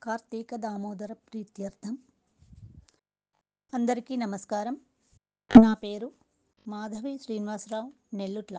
కార్తీక దామోదర ప్రీత్యర్థం అందరికీ నమస్కారం నా పేరు మాధవి శ్రీనివాసరావు నెల్లుట్ల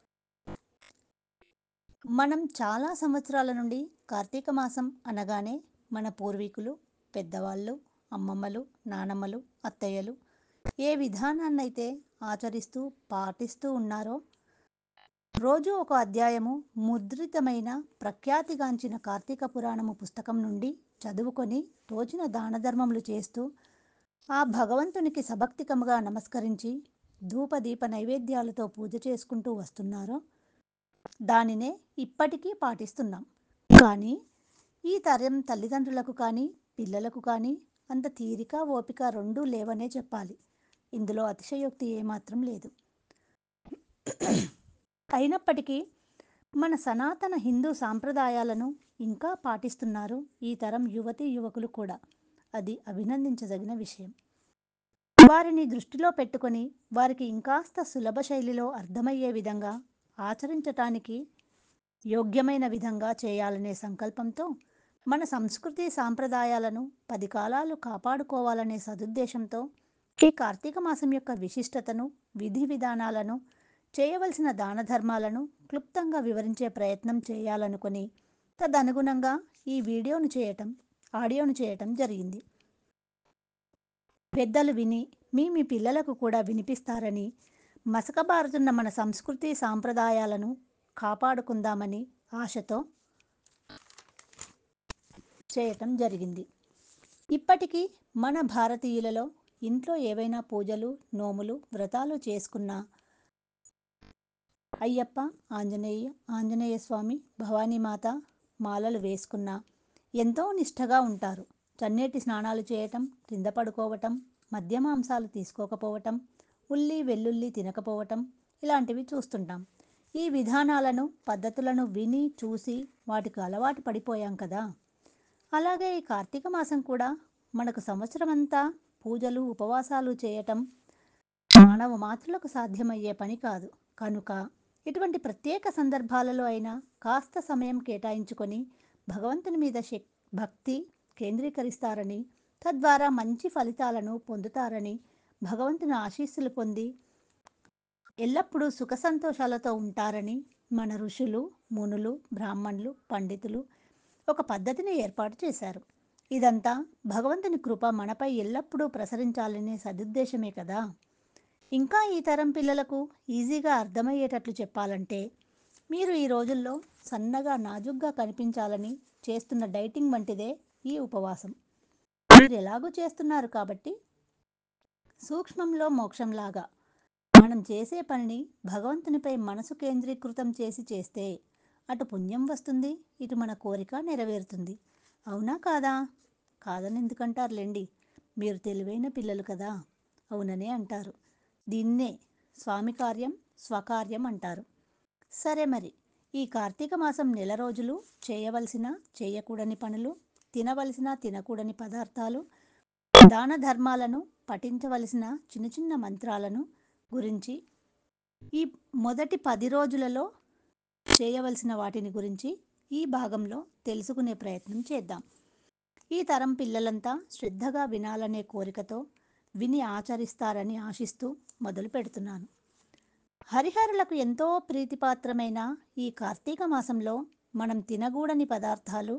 మనం చాలా సంవత్సరాల నుండి కార్తీక మాసం అనగానే మన పూర్వీకులు పెద్దవాళ్ళు అమ్మమ్మలు నానమ్మలు అత్తయ్యలు ఏ విధానాన్నైతే ఆచరిస్తూ పాటిస్తూ ఉన్నారో రోజు ఒక అధ్యాయము ముద్రితమైన ప్రఖ్యాతిగాంచిన కార్తీక పురాణము పుస్తకం నుండి చదువుకొని తోచిన దాన ధర్మములు చేస్తూ ఆ భగవంతునికి సభక్తికముగా నమస్కరించి ధూపదీప నైవేద్యాలతో పూజ చేసుకుంటూ వస్తున్నారో దానినే ఇప్పటికీ పాటిస్తున్నాం కానీ ఈ తరం తల్లిదండ్రులకు కానీ పిల్లలకు కానీ అంత తీరిక ఓపిక రెండూ లేవనే చెప్పాలి ఇందులో అతిశయోక్తి ఏమాత్రం లేదు అయినప్పటికీ మన సనాతన హిందూ సాంప్రదాయాలను ఇంకా పాటిస్తున్నారు ఈ తరం యువతీ యువకులు కూడా అది అభినందించదగిన విషయం వారిని దృష్టిలో పెట్టుకొని వారికి ఇంకాస్త సులభ శైలిలో అర్థమయ్యే విధంగా ఆచరించటానికి యోగ్యమైన విధంగా చేయాలనే సంకల్పంతో మన సంస్కృతి సాంప్రదాయాలను పది కాలాలు కాపాడుకోవాలనే సదుద్దేశంతో ఈ కార్తీక మాసం యొక్క విశిష్టతను విధి విధానాలను చేయవలసిన దాన ధర్మాలను క్లుప్తంగా వివరించే ప్రయత్నం చేయాలనుకుని తదనుగుణంగా ఈ వీడియోను చేయటం ఆడియోను చేయటం జరిగింది పెద్దలు విని మీ మీ పిల్లలకు కూడా వినిపిస్తారని మసకబారుతున్న మన సంస్కృతి సాంప్రదాయాలను కాపాడుకుందామని ఆశతో చేయటం జరిగింది ఇప్పటికీ మన భారతీయులలో ఇంట్లో ఏవైనా పూజలు నోములు వ్రతాలు చేసుకున్నా అయ్యప్ప ఆంజనేయ ఆంజనేయ స్వామి భవానీమాత మాలలు వేసుకున్న ఎంతో నిష్ఠగా ఉంటారు చన్నేటి స్నానాలు చేయటం కింద పడుకోవటం మద్య మాంసాలు తీసుకోకపోవటం ఉల్లి వెల్లుల్లి తినకపోవటం ఇలాంటివి చూస్తుంటాం ఈ విధానాలను పద్ధతులను విని చూసి వాటికి అలవాటు పడిపోయాం కదా అలాగే ఈ కార్తీక మాసం కూడా మనకు సంవత్సరం అంతా పూజలు ఉపవాసాలు చేయటం మానవ మాతృలకు సాధ్యమయ్యే పని కాదు కనుక ఇటువంటి ప్రత్యేక సందర్భాలలో అయినా కాస్త సమయం కేటాయించుకొని భగవంతుని మీద శక్ భక్తి కేంద్రీకరిస్తారని తద్వారా మంచి ఫలితాలను పొందుతారని భగవంతుని ఆశీస్సులు పొంది ఎల్లప్పుడూ సుఖ సంతోషాలతో ఉంటారని మన ఋషులు మునులు బ్రాహ్మణులు పండితులు ఒక పద్ధతిని ఏర్పాటు చేశారు ఇదంతా భగవంతుని కృప మనపై ఎల్లప్పుడూ ప్రసరించాలనే సదుద్దేశమే కదా ఇంకా ఈ తరం పిల్లలకు ఈజీగా అర్థమయ్యేటట్లు చెప్పాలంటే మీరు ఈ రోజుల్లో సన్నగా నాజుగ్గా కనిపించాలని చేస్తున్న డైటింగ్ వంటిదే ఈ ఉపవాసం మీరు ఎలాగూ చేస్తున్నారు కాబట్టి సూక్ష్మంలో మోక్షంలాగా మనం చేసే పనిని భగవంతునిపై మనసు కేంద్రీకృతం చేసి చేస్తే అటు పుణ్యం వస్తుంది ఇటు మన కోరిక నెరవేరుతుంది అవునా కాదా కాదని ఎందుకంటారులేండి మీరు తెలివైన పిల్లలు కదా అవుననే అంటారు దీన్నే స్వామి కార్యం స్వకార్యం అంటారు సరే మరి ఈ కార్తీక మాసం నెల రోజులు చేయవలసిన చేయకూడని పనులు తినవలసిన తినకూడని పదార్థాలు దాన ధర్మాలను పఠించవలసిన చిన్న చిన్న మంత్రాలను గురించి ఈ మొదటి పది రోజులలో చేయవలసిన వాటిని గురించి ఈ భాగంలో తెలుసుకునే ప్రయత్నం చేద్దాం ఈ తరం పిల్లలంతా శ్రద్ధగా వినాలనే కోరికతో విని ఆచరిస్తారని ఆశిస్తూ మొదలు పెడుతున్నాను హరిహరులకు ఎంతో ప్రీతిపాత్రమైన ఈ కార్తీక మాసంలో మనం తినగూడని పదార్థాలు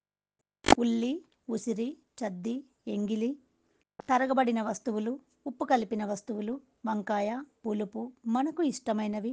ఉల్లి ఉసిరి చద్ది ఎంగిలి తరగబడిన వస్తువులు ఉప్పు కలిపిన వస్తువులు వంకాయ పులుపు మనకు ఇష్టమైనవి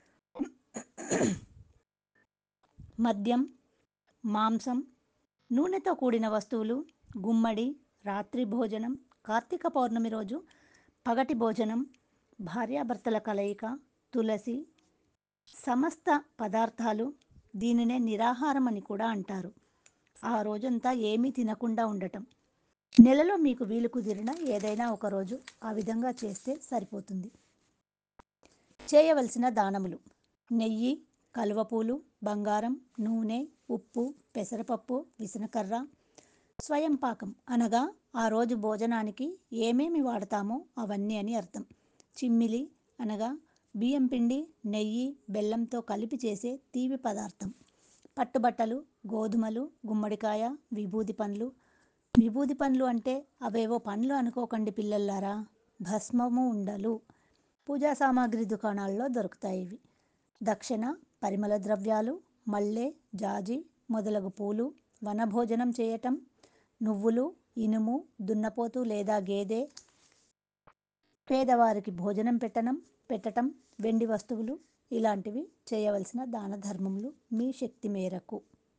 మద్యం మాంసం నూనెతో కూడిన వస్తువులు గుమ్మడి రాత్రి భోజనం కార్తీక పౌర్ణమి రోజు పగటి భోజనం భార్యాభర్తల కలయిక తులసి సమస్త పదార్థాలు దీనినే నిరాహారం అని కూడా అంటారు ఆ రోజంతా ఏమీ తినకుండా ఉండటం నెలలో మీకు వీలు కుదిరిన ఏదైనా ఒక రోజు ఆ విధంగా చేస్తే సరిపోతుంది చేయవలసిన దానములు నెయ్యి కలువపూలు బంగారం నూనె ఉప్పు పెసరపప్పు విసనకర్ర స్వయం పాకం అనగా ఆ రోజు భోజనానికి ఏమేమి వాడతామో అవన్నీ అని అర్థం చిమ్మిలి అనగా బియ్యం పిండి నెయ్యి బెల్లంతో కలిపి చేసే తీపి పదార్థం పట్టుబట్టలు గోధుమలు గుమ్మడికాయ విభూది పండ్లు విభూది పండ్లు అంటే అవేవో పండ్లు అనుకోకండి పిల్లల్లారా భస్మము ఉండలు పూజా సామాగ్రి దుకాణాల్లో దొరుకుతాయి ఇవి దక్షిణ పరిమళ ద్రవ్యాలు మల్లె జాజి మొదలగు పూలు వనభోజనం చేయటం నువ్వులు ఇనుము దున్నపోతు లేదా గేదె పేదవారికి భోజనం పెట్టడం పెట్టటం వెండి వస్తువులు ఇలాంటివి చేయవలసిన దాన ధర్మములు మీ శక్తి మేరకు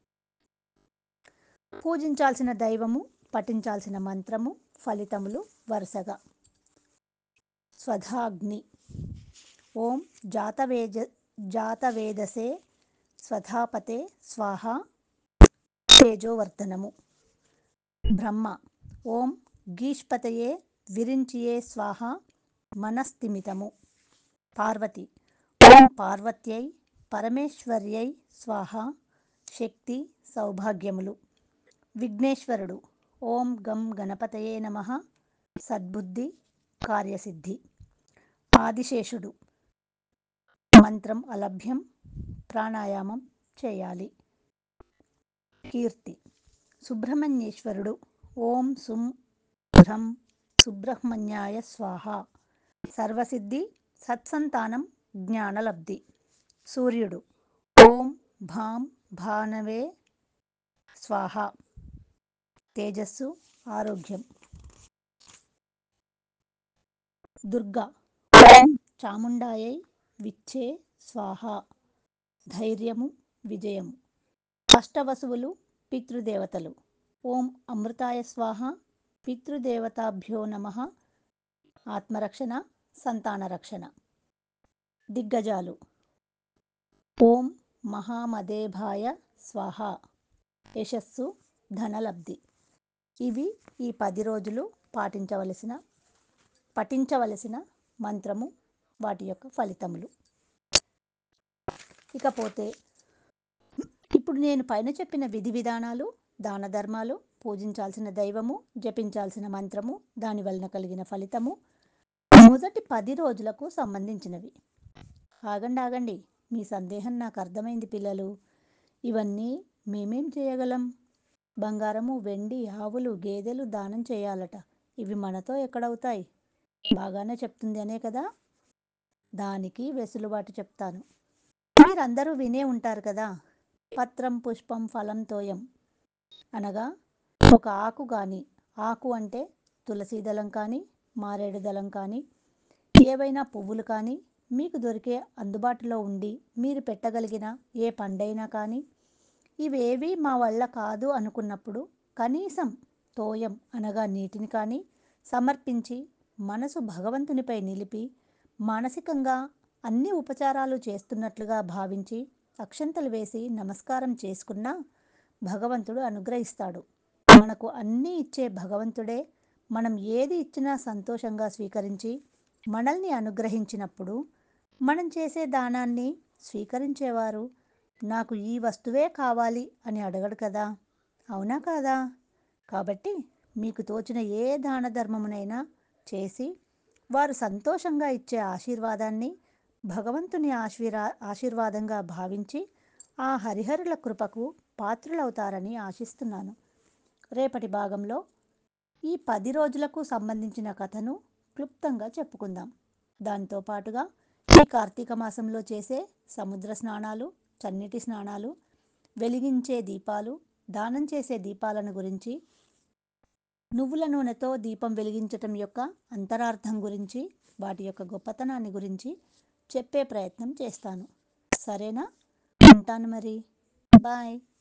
పూజించాల్సిన దైవము పఠించాల్సిన మంత్రము ఫలితములు వరుసగా స్వధాగ్ని ఓం జాతవేజ జాతవేదసే స్వధాపతే స్వాహ తేజోవర్ధనము బ్రహ్మ ఓం గీష్పతయే విరించియే స్వాహ మనస్థిమితము పార్వతి ఓం పార్వత్యై పరమేశ్వర్యై స్వాహ శక్తి సౌభాగ్యములు విఘ్నేశ్వరుడు ఓం గం గణపతయే నమ సద్బుద్ధి కార్యసిద్ధి ఆదిశేషుడు మంత్రం అలభ్యం ప్రాణాయామం చేయాలి కీర్తి సుబ్రహ్మణ్యేశ్వరుడు ఓం సుం భ్రం సుబ్రహ్మణ్యాయ స్వాహ సర్వసిద్ధి సత్సంతానం జ్ఞానలబ్ధి సూర్యుడు ఓం భాం భానవే స్వాహ తేజస్సు ఆరోగ్యం దుర్గా ఓం చాముండాయై విచ్చే స్వాహ ధైర్యము విజయము అష్టవసువులు పితృదేవతలు ఓం అమృతాయ స్వాహ పితృదేవతాభ్యో నమ ఆత్మరక్షణ సంతానరక్షణ దిగ్గజాలు ఓం మహామదేభాయ స్వాహ యశస్సు ధనలబ్ధి ఇవి ఈ పది రోజులు పాటించవలసిన పఠించవలసిన మంత్రము వాటి యొక్క ఫలితములు ఇకపోతే ఇప్పుడు నేను పైన చెప్పిన విధి విధానాలు దాన ధర్మాలు పూజించాల్సిన దైవము జపించాల్సిన మంత్రము దాని వలన కలిగిన ఫలితము మొదటి పది రోజులకు సంబంధించినవి ఆగండి ఆగండి మీ సందేహం నాకు అర్థమైంది పిల్లలు ఇవన్నీ మేమేం చేయగలం బంగారము వెండి ఆవులు గేదెలు దానం చేయాలట ఇవి మనతో ఎక్కడవుతాయి బాగానే చెప్తుంది అనే కదా దానికి వెసులుబాటు చెప్తాను మీరందరూ వినే ఉంటారు కదా పత్రం పుష్పం ఫలం తోయం అనగా ఒక ఆకు కానీ ఆకు అంటే తులసి దళం కానీ మారేడు దళం కానీ ఏవైనా పువ్వులు కానీ మీకు దొరికే అందుబాటులో ఉండి మీరు పెట్టగలిగిన ఏ పండైనా కానీ ఇవేవి మా వల్ల కాదు అనుకున్నప్పుడు కనీసం తోయం అనగా నీటిని కానీ సమర్పించి మనసు భగవంతునిపై నిలిపి మానసికంగా అన్ని ఉపచారాలు చేస్తున్నట్లుగా భావించి అక్షంతలు వేసి నమస్కారం చేసుకున్నా భగవంతుడు అనుగ్రహిస్తాడు మనకు అన్నీ ఇచ్చే భగవంతుడే మనం ఏది ఇచ్చినా సంతోషంగా స్వీకరించి మనల్ని అనుగ్రహించినప్పుడు మనం చేసే దానాన్ని స్వీకరించేవారు నాకు ఈ వస్తువే కావాలి అని అడగడు కదా అవునా కాదా కాబట్టి మీకు తోచిన ఏ దాన ధర్మమునైనా చేసి వారు సంతోషంగా ఇచ్చే ఆశీర్వాదాన్ని భగవంతుని ఆశీర్వా ఆశీర్వాదంగా భావించి ఆ హరిహరుల కృపకు పాత్రులవుతారని ఆశిస్తున్నాను రేపటి భాగంలో ఈ పది రోజులకు సంబంధించిన కథను క్లుప్తంగా చెప్పుకుందాం దాంతో పాటుగా ఈ కార్తీక మాసంలో చేసే సముద్ర స్నానాలు చన్నీటి స్నానాలు వెలిగించే దీపాలు దానం చేసే దీపాలను గురించి నువ్వుల నూనెతో దీపం వెలిగించటం యొక్క అంతరార్థం గురించి వాటి యొక్క గొప్పతనాన్ని గురించి చెప్పే ప్రయత్నం చేస్తాను సరేనా ఉంటాను మరి బాయ్